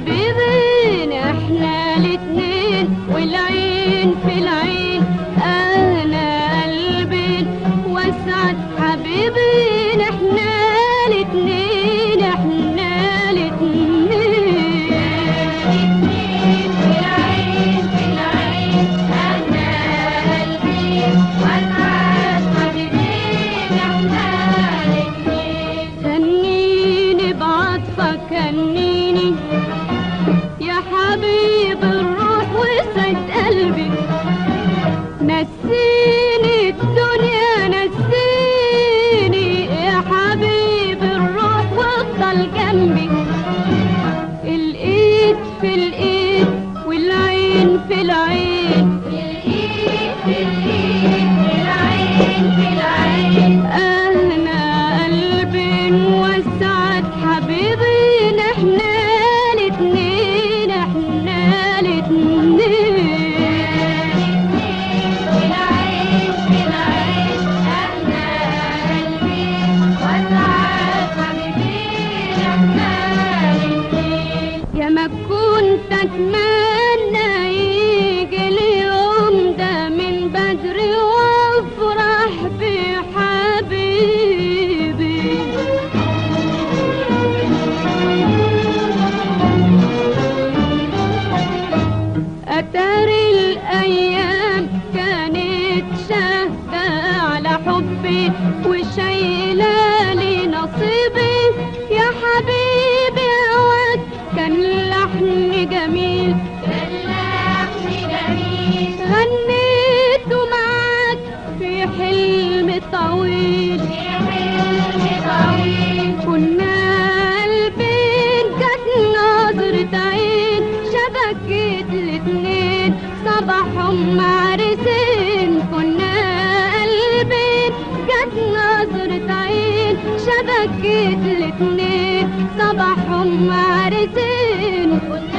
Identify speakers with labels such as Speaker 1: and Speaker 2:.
Speaker 1: حبيبين احنا الاتنين والعين في العين انا قلبي واسعد حبيبين احنا الاتنين احنا الاتنين في العين في العين انا قلبي واسعد حبيبين احنا الاتنين هنيني بعطفك هنيني يا حبيب الروح وسعد قلبي نسيني الدنيا نسيني يا حبيب الروح وافضل جنبي الايد في الايد والعين في العين الايد في الايد والعين في العين انا قلبي وسعت حبيبي احنا الاتنين احنا الاتنين العين في العين احنا قلبي وسعت حبيبي احنا الاتنين يا ما كنت اتمنى يجي اليوم ده من بدري وافرح بحبيبي أتاري الأيام كانت شاهدة على حبي وشايلة لي نصيبي يا حبيبي هواك كان لحن جميل كان لحن جميل غنيته معاك في حلم طويل في حلم طويل كنا قلبين جت نظرة عين شبكة الاتنين صباحهم عرسين كنا قلبين جت نظرة عين شبكة الاتنين صباحهم عرسين كنا